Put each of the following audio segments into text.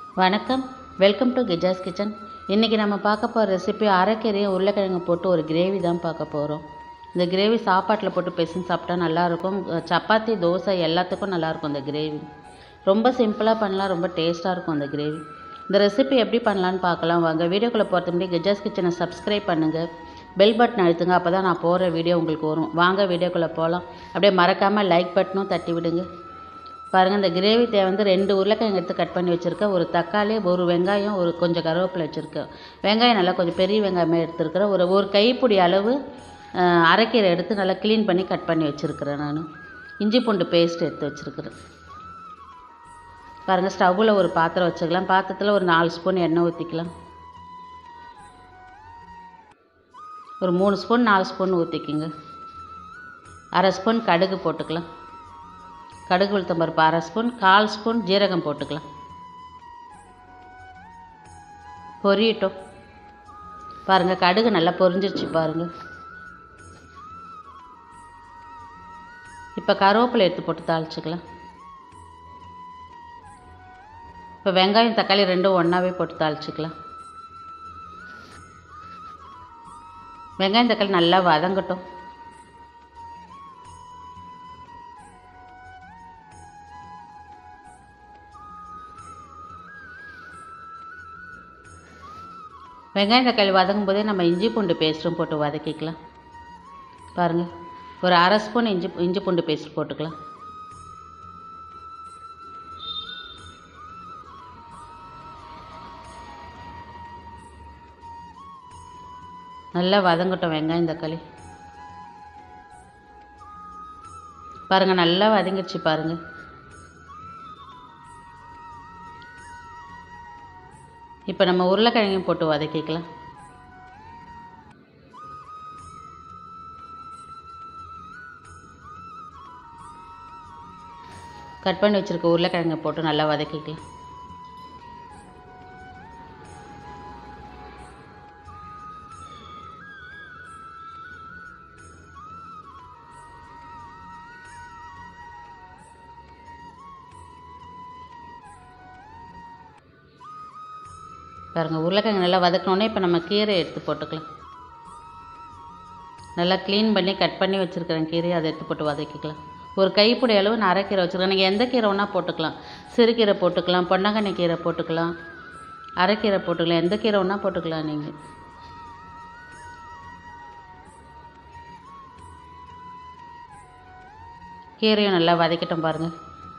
வணக்கம் welcome to கிஜாஸ் kitchen இன்றைக்கி நம்ம பார்க்க போகிற ரெசிபி அரைக்கீரையும் உருளைக்கிழங்கு போட்டு ஒரு கிரேவி தான் பார்க்க போகிறோம் இந்த கிரேவி சாப்பாட்டில் போட்டு பெசஞ்சு சாப்பிட்டா நல்லாயிருக்கும் சப்பாத்தி தோசை எல்லாத்துக்கும் நல்லாயிருக்கும் இந்த கிரேவி ரொம்ப சிம்பிளாக பண்ணலாம் ரொம்ப டேஸ்ட்டாக இருக்கும் இந்த கிரேவி இந்த ரெசிபி எப்படி பண்ணலான்னு பார்க்கலாம் வாங்க வீடியோக்குள்ளே போகிறது முன்னாடி கிஜாஸ் கிச்சனை சப்ஸ்கிரைப் பண்ணுங்கள் பெல் பட்டன் அழுத்துங்க அப்போ தான் நான் போடுற வீடியோ உங்களுக்கு வரும் வாங்க வீடியோக்குள்ளே போகலாம் அப்படியே மறக்காமல் லைக் பட்டனும் தட்டி விடுங்க பாருங்கள் இந்த கிரேவி தேவை வந்து ரெண்டு உருளைக்கிழங்கு எடுத்து கட் பண்ணி வச்சுருக்கேன் ஒரு தக்காளி ஒரு வெங்காயம் ஒரு கொஞ்சம் கருவேப்பிலை வச்சுருக்கேன் வெங்காயம் நல்லா கொஞ்சம் பெரிய வெங்காயமே எடுத்துருக்கிறேன் ஒரு ஒரு கைப்பிடி அளவு அஹ், அரைக்கீரை எடுத்து நல்லா க்ளீன் பண்ணி கட் பண்ணி வச்சுருக்கிறேன் நான் இஞ்சி பூண்டு பேஸ்ட் எடுத்து வச்சுருக்கிறேன் பாருங்கள் ஸ்டவ்வில் ஒரு பாத்திரம் வச்சுக்கலாம் பாத்திரத்தில் ஒரு நாலு ஸ்பூன் எண்ணெய் ஊற்றிக்கலாம் ஒரு மூணு ஸ்பூன் நாலு ஸ்பூன் ஊற்றிக்கிங்க அரை ஸ்பூன் கடுகு போட்டுக்கலாம் கடுகு உளுத்தம் பருப்பு அரை ஸ்பூன் கால் ஸ்பூன் ஜீரகம் போட்டுக்கலாம் பொரியட்டும் பாருங்கள் கடுகு நல்லா பொரிஞ்சிருச்சு பாருங்கள் இப்போ கருவேப்பிலை எடுத்து போட்டு தாளிச்சுக்கலாம் இப்போ வெங்காயம் தக்காளி ரெண்டும் ஒன்றாவே போட்டு தாளிச்சுக்கலாம் வெங்காயம் தக்காளி நல்லா வதங்கட்டும் வெங்காயம் தக்காளி வதங்கும் போதே நம்ம இஞ்சி பூண்டு பேஸ்ட்டும் போட்டு வதக்கிக்கலாம் பாருங்கள் ஒரு அரை ஸ்பூன் இஞ்சி இஞ்சி பூண்டு பேஸ்ட் போட்டுக்கலாம் நல்லா வதங்கட்டும் வெங்காயம் தக்காளி பாருங்கள் நல்லா வதங்கிடுச்சு பாருங்கள் இப்போ நம்ம உருளைக்கிழங்கையும் போட்டு வதக்கிக்கலாம் கட் பண்ணி வச்சுருக்க உருளைக்கிழங்கை போட்டு நல்லா வதக்கிக்கலாம் பாருங்கள் உருளைக்கிழங்கு நல்லா வதக்கினோடனே இப்போ நம்ம கீரை எடுத்து போட்டுக்கலாம் நல்லா க்ளீன் பண்ணி கட் பண்ணி வச்சுருக்கிறேன் கீரையை அதை எடுத்து போட்டு வதக்கிக்கலாம் ஒரு கைப்பிடி அளவு நான் அரைக்கீரை வச்சுருக்கேன் நீங்கள் எந்த கீரை வேணால் போட்டுக்கலாம் சிறுகீரை போட்டுக்கலாம் பொன்னங்கண்ணி கீரை போட்டுக்கலாம் அரைக்கீரை போட்டுக்கலாம் எந்த கீரை வேணால் போட்டுக்கலாம் நீங்கள் கீரையும் நல்லா வதக்கிட்டோம் பாருங்கள்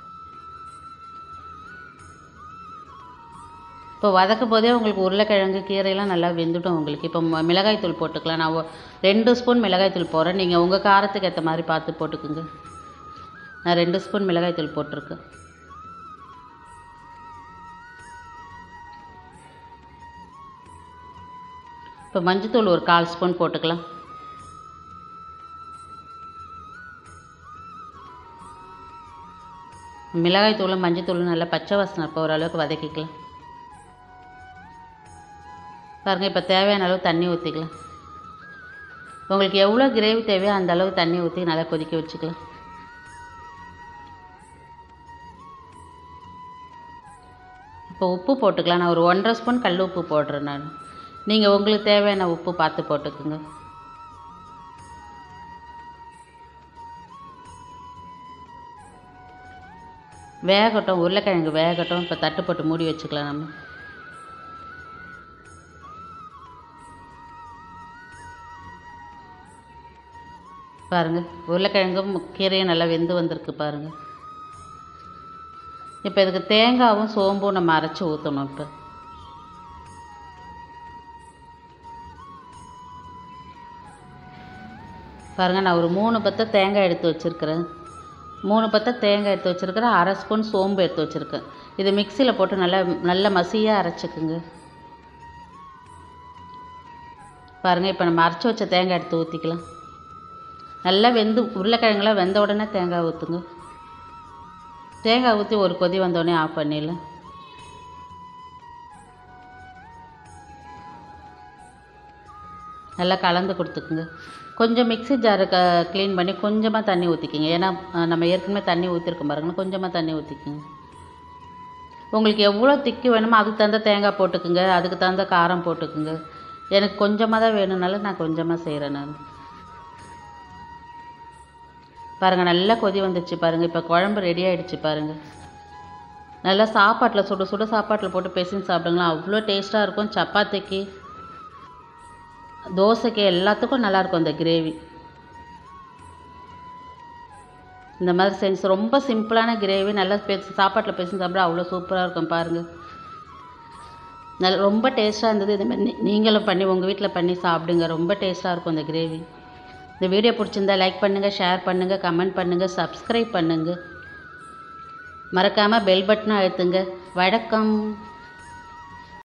இப்போ வதக்கும் போதே உங்களுக்கு உருளைக்கிழங்கு கீரையெல்லாம் நல்லா வெந்துடும் உங்களுக்கு இப்போ ம- மிளகாய்த்தூள் போட்டுக்கலாம் நான் ஒ- ரெண்டு ஸ்பூன் மிளகாய்த்தூள் போடுறேன் நீங்கள் உங்கள் காரத்துக்கு ஏற்ற மாதிரி பார்த்து போட்டுக்குங்க நான் ரெண்டு ஸ்பூன் மிளகாய்த்தூள் போட்டிருக்கேன் இப்போ மஞ்சத்தூள் ஒரு கால் ஸ்பூன் போட்டுக்கலாம் மிளகாய்த்தூளும் மஞ்சத்தூளும் நல்லா பச்சை வாசனை இப்போ ஓரளவுக்கு வதக்கிக்கலாம் பாருங்கள் இப்போ தேவையான அளவு தண்ணி ஊற்றிக்கலாம் உங்களுக்கு எவ்வளோ கிரேவி தேவையோ அந்த அளவு தண்ணி ஊற்றி நல்லா கொதிக்க வச்சுக்கலாம் இப்போ உப்பு போட்டுக்கலாம் நான் ஒரு ஒன்றரை ஸ்பூன் கல் உப்பு போடுறேன் நான் நீங்கள் உங்களுக்கு தேவையான உப்பு பார்த்து போட்டுக்குங்க வேகட்டும் உருளைக்கிழங்கு வேகட்டும் இப்போ தட்டு போட்டு மூடி வச்சுக்கலாம் நம்ம பாருங்கள் உருளைக்கிழங்கும் கீரையும் நல்லா வெந்து வந்திருக்கு பாருங்கள் இப்போ இதுக்கு தேங்காவும் சோம்பும் நம்ம அரைச்சி ஊற்றணும் இப்போ பாருங்கள் நான் ஒரு மூணு பத்தை தேங்காய் எடுத்து வச்சுருக்கிறேன் மூணு பத்தை தேங்காய் எடுத்து வச்சுருக்கிறேன் அரை ஸ்பூன் சோம்பு எடுத்து வச்சுருக்கேன் இது மிக்சியில் போட்டு நல்லா நல்ல மசியாக அரைச்சிக்குங்க பாருங்கள் இப்போ நம்ம அரைச்சி வச்ச தேங்காய் எடுத்து ஊற்றிக்கலாம் நல்லா வெந்து உருளைக்கிழங்குலாம் வெந்த உடனே தேங்காய் ஊற்றுங்க தேங்காய் ஊற்றி ஒரு கொதி வந்தோடனே ஆஃப் பண்ணிடலாம் நல்லா கலந்து கொடுத்துக்குங்க கொஞ்சம் மிக்ஸி ஜாரை க க்ளீன் பண்ணி கொஞ்சமாக தண்ணி ஊற்றிக்கிங்க ஏன்னா அஹ், நம்ம ஏற்கனவே தண்ணி ஊற்றிருக்கோம் பாருங்க கொஞ்சமாக தண்ணி ஊற்றிக்கிங்க உங்களுக்கு எவ்வளோ திக்கு வேணுமோ அதுக்கு தகுந்த தேங்காய் போட்டுக்குங்க அதுக்கு தகுந்த காரம் போட்டுக்குங்க எனக்கு கொஞ்சமாக தான் வேணும்னால நான் கொஞ்சமாக செய்கிறேன் நான் பாருங்கள் நல்லா கொதி வந்துடுச்சு பாருங்கள் இப்போ குழம்பு ரெடி ஆகிடுச்சு பாருங்கள் நல்லா சாப்பாட்டில் சுட சுட சாப்பாட்டில் போட்டு பிசைஞ்சு சாப்பிடுங்களா அவ்வளோ டேஸ்ட்டாக இருக்கும் சப்பாத்திக்கு தோசைக்கு எல்லாத்துக்கும் நல்லாயிருக்கும் அந்த கிரேவி இந்த மாதிரி செஞ்சு ரொம்ப சிம்பிளான கிரேவி நல்லா பெருசு சாப்பாட்டில் பிசைஞ்சு சாப்பிட அவ்வளோ சூப்பராக இருக்கும் பாருங்கள் நல்ல ரொம்ப டேஸ்ட்டாக இருந்தது இது மாதிரி நீ- நீங்களும் பண்ணி உங்கள் வீட்டில் பண்ணி சாப்பிடுங்க ரொம்ப டேஸ்ட்டாக இருக்கும் இந்த கிரேவி இந்த வீடியோ பிடிச்சிருந்தா லைக் பண்ணுங்கள் ஷேர் பண்ணுங்கள் கமெண்ட் பண்ணுங்கள் சப்ஸ்கிரைப் பண்ணுங்கள் மறக்காமல் பெல் பட்டனை அழுத்துங்க வணக்கம்